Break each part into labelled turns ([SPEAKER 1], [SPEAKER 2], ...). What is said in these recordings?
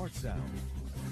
[SPEAKER 1] North Sound.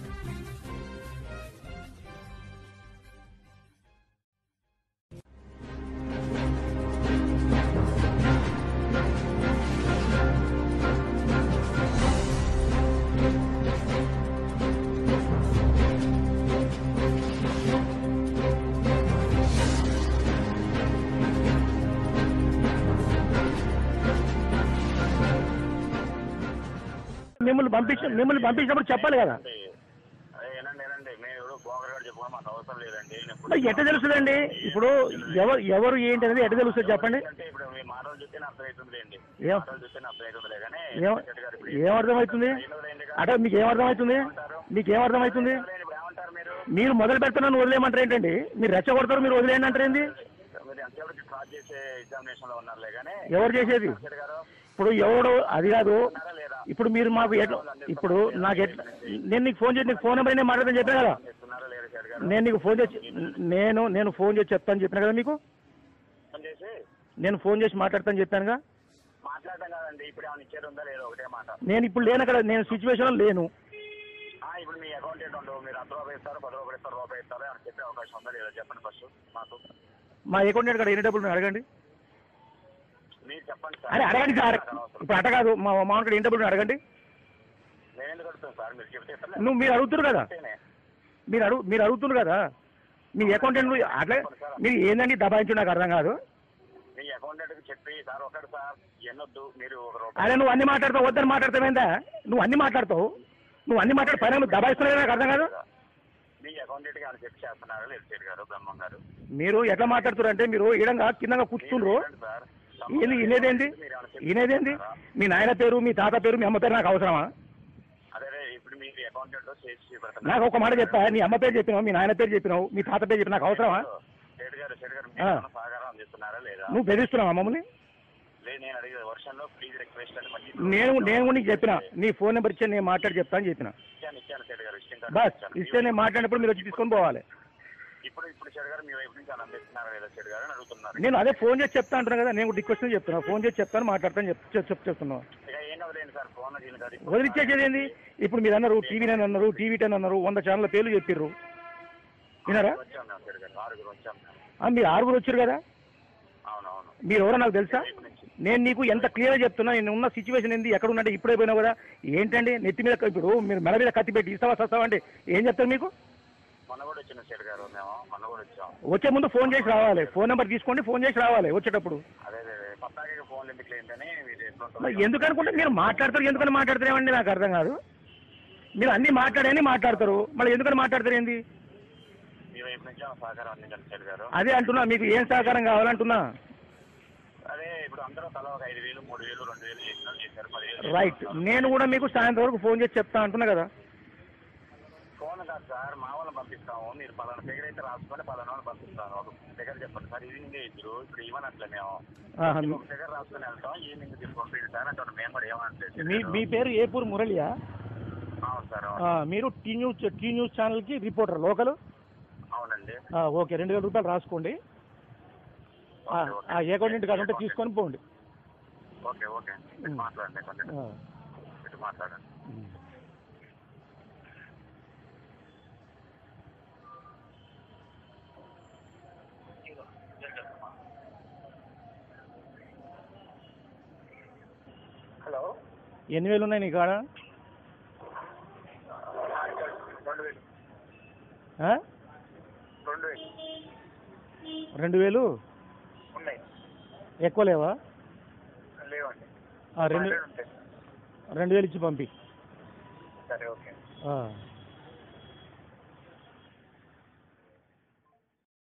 [SPEAKER 2] మిమ్మల్ని పంపించ మిమ్మల్ని పంపించినప్పుడు చెప్పాలి కదా
[SPEAKER 3] అదే ఏనండి ఏనండి మేము ఎవరు బోకర్ గారు చెప్పుకోవడం మాకు అవసరం లేదండి నేను ఎప్పుడు-
[SPEAKER 2] మరి ఎట్ట తెలుస్తుందండి ఇప్పుడు ఎవరు ఎవరు ఏంటి అనేది ఎట్ట తెలుస్తుంది చెప్పండి
[SPEAKER 3] అంటే ఇప్పుడు మీ మాటలు చూస్తే అర్థమవుతుందిలేండి
[SPEAKER 2] ఏం-
[SPEAKER 3] మాటలు చూస్తే అర్థమవుతుందిలే కానీ
[SPEAKER 2] ఏం-
[SPEAKER 3] శెట్టి గారు ఇప్పుడు
[SPEAKER 2] ఏమర్థమవుతుంది
[SPEAKER 3] అయినదిలేండి కదా.
[SPEAKER 2] అంటే మీకు ఏమర్థమవుతుంది మీకు ఏమర్థమవుతుంది
[SPEAKER 3] అయినదిలేండి, ఇప్పుడు ఏమంటారు మీరు
[SPEAKER 2] మీరు మొదలు పెడుతున్నాను వదిలేయమంటారు ఏంటండి మీరు రెచ్చగొడతారు మీరు వదిలేయండి అంటారు ఏంది
[SPEAKER 3] మీరు ఎంతసేపటికి క్రాస్ చేసే ఎగ్జామినేషన్ లో ఉన్నారులే కానీ
[SPEAKER 2] ఎవరు చేసేది
[SPEAKER 3] శెట్టి గారు
[SPEAKER 2] ఇప్పుడు ఎవడు అది కాదు
[SPEAKER 3] ఉన్నారా లేదా
[SPEAKER 2] ఇప్పుడు మీరు మాకు ఎట్లా ఇప్పుడు నాకు ఎట్లా నేను నీకు ఫోన్ చేసి నీకు ఫోన్ నెంబర్ నేను మాట్లాడదని చెప్పాను కదా
[SPEAKER 3] చేస్తున్నారా లేదా శెట్టి గారు
[SPEAKER 2] నేను నీకు ఫోన్ చేసి నేను నేను ఫోన్ చేసి చెప్తాను చెప్పాను కదా మీకు
[SPEAKER 3] ఫోన్ చేసి
[SPEAKER 2] నేను ఫోన్ చేసి మాట్లాడతాను చెప్పానుగా
[SPEAKER 3] మాట్లాడటం కాదండి ఇప్పుడు ఏమైనా ఇచ్చేది ఉందా లేదా ఒకటే మాట
[SPEAKER 2] నేను ఇప్పుడు లేను అక్కడ నేను సిచ్యువేషన్లో లేను
[SPEAKER 3] ఆ, ఇప్పుడు మీ అకౌంట్ ఏంటో మీరు అర్ధ రూపాయి ఇస్తారు పది రూపాయలు ఇస్తారు రూపాయి ఇస్తారు అని చెప్పే అవకాశం ఉందా లేదా చెప్పండి ఫస్ట్ మాకు
[SPEAKER 2] మా అకౌంట్ అక్కడ ఎన్ని డబ్బులు ఉన్నాయో అడగండి
[SPEAKER 3] మీరు చెప్పండి
[SPEAKER 2] అరే అడగండి సార్ ఇప్పుడు అట్ట కాదు మా మామూలు ఎన్ని డబ్బులు ఉన్నాయో అడగండి
[SPEAKER 3] నేను ఎందుకు అడుగుతాను సార్ మీరు చెప్తే ఇస్తాను.
[SPEAKER 2] నువ్వు మీరు అడుగుతున్నారు కదా
[SPEAKER 3] చెప్తేనే.
[SPEAKER 2] మీరు అడుగు మీరు అడుగుతున్నారు కదా మీ అకౌంటెంట్ అట్లా మీరు ఏందండి దబాయించు నాకు అర్థం కాదు
[SPEAKER 3] మీ అకౌంటెంట్ కి చెప్పి సార్ ఒకటి సార్ ఎన్నొద్దు మీరు ఒక
[SPEAKER 2] అరే
[SPEAKER 3] రూపాయి
[SPEAKER 2] నువ్వు అన్ని మాట్లాడతావు వద్దని మాట్లాడతావేందా నువ్వు అన్ని మాట్లాడతావు నువ్వు అన్ని మాట్లాడు పైన నువ్వు దబాయిస్తున్నావు నాకు అర్థం కాదు
[SPEAKER 3] మీ అకౌంటెంట్ కి ఆయన చెప్పి చేస్తున్నారా లేదు సేట్ గారు బ్రహ్మం గారు
[SPEAKER 2] మీరు ఎట్లా మాట్లాడుతున్నారు అంటే మీరు ఇడంగా కిందంగా కూర్చుండ్రు
[SPEAKER 3] ఏంటండి సార్
[SPEAKER 2] ఏంది ఇనేదేంది
[SPEAKER 3] మీరు ఏమైనా చెప్పి
[SPEAKER 2] ఇనేదేంది మీ నాయన పేరు మీ తాత పేరు మీ అమ్మ పేరు నాకు అవసరమా
[SPEAKER 3] అదే రే, ఇప్పుడు మీ అకౌంటెంట్ చేసి పెడతాను
[SPEAKER 2] నాకు ఒక మాట చెప్పా నీ అమ్మ పేరు చెప్పినావు మీ నాయన పేరు చెప్పినావు మీ తాత పేరు చెప్పిన నాకు అవసరమా
[SPEAKER 3] సేట్ గారు సేట్ గారు
[SPEAKER 2] ఆ.
[SPEAKER 3] మీరు సహకారం అందిస్తున్నారా లేదా
[SPEAKER 2] నువ్వు బెదిరిస్తున్నావా మమ్మల్ని
[SPEAKER 3] లేదు నేను అడిగే వర్షంలో ప్లీజ్ రిక్వెస్ట్ అని మళ్ళీ
[SPEAKER 2] నేను నేను కూడా నీకు చెప్పిన నీ ఫోన్ నెంబర్ ఇచ్చా నేను మాట్లాడి చెప్తా అని చెప్పిన
[SPEAKER 3] ఇచ్చాను ఇచ్చాను సేట్ గారు ఇష్టం
[SPEAKER 2] బస్ ఇస్తే నేను మాట్లాడినప్పుడు మీరు వచ్చి తీసుకొని పోవాలి
[SPEAKER 3] ఇప్పుడు ఇప్పుడు చెడు గారు మీ వైపు నుంచి అని అందిస్తున్నారా లేదా చెడు గారు అని అడుగుతున్నారు
[SPEAKER 2] నేను అదే ఫోన్ చేసి చెప్తా అంటున్నా కదా నేను రిక్వెస్ట్ చెప్తున్నా ఫోన్ చేసి చెప్తాను మాట్లాడతాను చెప్ చెప్ చెప్ చెప్తున్నా
[SPEAKER 3] ఇక ఏం వదిలేండి సార్ ఫోన్ దీని కాదు
[SPEAKER 2] వదిలిచ్చేసేది ఏంది ఇప్పుడు మీరు అన్నారు టీవీ నైన్ అన్నారు టీవీ టెన్ అన్నారు వంద ఛానల్ పేర్లు చెప్పిర్రు విన్నారా
[SPEAKER 3] వచ్చాం మేము చెడు గారు ఆరుగురు వచ్చాం మేము
[SPEAKER 2] ఆ, మీరు ఆరుగురు వచ్చారు కదా
[SPEAKER 3] అవునవును
[SPEAKER 2] మీరు ఎవరో నాకు తెలుసా నేను నీకు ఎంత క్లియర్గా చెప్తున్నా నేను ఉన్న సిచ్యువేషన్ ఏంది ఎక్కడ ఉన్నట్టు ఇప్పుడే పోయినా కూడా ఏంటండి నెత్తి మీద ఇప్పుడు మీరు మెడ మీద కత్తి పెట్టి ఇస్తావా సస్తావా అంటే ఏం చెప్తారు మీకు
[SPEAKER 3] మొన్న కూడా వచ్చిన చెడు గారు మేము మొన్న కూడా వచ్చాం
[SPEAKER 2] వచ్చే ముందు ఫోన్ చేసి రావాలి ఫోన్ నెంబర్ తీసుకోండి ఫోన్ చేసి రావాలి వచ్చేటప్పుడు
[SPEAKER 3] అదే అదే అదే పత్తాకి ఫోన్లు ఎందుకు లేదని మీరు
[SPEAKER 2] మరి
[SPEAKER 3] ఎట్లుంటుంది
[SPEAKER 2] ఎందుకు అనుకుంటే మీరు మాట్లాడతారు ఎందుకని మాట్లాడతారేమండి నాకు అర్థం కాదు మీరు అన్ని మాట్లాడని మాట్లాడతారు మళ్ళీ ఎందుకని మాట్లాడతారు ఏంది
[SPEAKER 3] మీ వైపు నుంచి ఏమైనా సహకారం అందించండి చెడు గారు
[SPEAKER 2] అదే అంటున్నా మీకు ఏం సహకారం కావాలంటున్నా
[SPEAKER 3] అదే ఇప్పుడు అందరూ తల ఒక ఐదు వేలు మూడు వేలు రెండు వేలు చేసిన వాళ్ళు చేశారు పదివేలు
[SPEAKER 2] రైట్ నేను కూడా మీకు సాయంత్రం వరకు ఫోన్ చేసి చెప్తా అంటున్నా కదా
[SPEAKER 3] ఫోన్ కాదు సార్ మా వాళ్ళని పంపిస్తాము మీరు పలానా ఫిగర్ అయితే రాసుకొని పలానా వాళ్ళని పంపిస్తాను ఒక ఫిగర్ చెప్పండి సార్ ఈవినింగ్ ఇద్దరు ఇప్పుడు ఇవ్వనట్లే మేము
[SPEAKER 2] ఆహా,
[SPEAKER 3] ఒక ఫిగర్ రాసుకొని వెళ్తాం ఈవినింగ్ తీసుకొని సార్ అంటే మేము కూడా ఏమనట్లేదు
[SPEAKER 2] మీ మీ పేరు ఏపూర్ మురళియా
[SPEAKER 3] అవును సార్
[SPEAKER 2] ఆ, మీరు టీ న్యూస్ టీ న్యూస్ ఛానల్కి రిపోర్టర్ లోకల్
[SPEAKER 3] అవునండి
[SPEAKER 2] ఆ, ఓకే రెండు వేల రూపాయలు రాసుకోండి ఆ, ఆ, ఏ అకౌంటెంట్ కాదు ఉంటే తీసుకొని పోండి
[SPEAKER 3] ఓకే ఓకే ఇటు మాట్లాడండి కొంచెం
[SPEAKER 2] ఆ,
[SPEAKER 3] ఇటు మాట్లాడండి
[SPEAKER 2] ఉమ్.
[SPEAKER 3] హలో
[SPEAKER 2] ఎన్ని వేలు ఉన్నాయి నీ కాడ
[SPEAKER 3] రెండు వేలు
[SPEAKER 2] ఆ?
[SPEAKER 3] రెండు వేలు
[SPEAKER 2] రెండు వేలు
[SPEAKER 3] ఉన్నాయి
[SPEAKER 2] ఎక్కువ లేవా
[SPEAKER 3] లేవండి
[SPEAKER 2] ఆ, రెండు
[SPEAKER 3] హండ్రెడ్ ఉంటాయి
[SPEAKER 2] రెండు వేలు ఇచ్చి పంపి
[SPEAKER 3] సరే ఓకే
[SPEAKER 2] ఆ.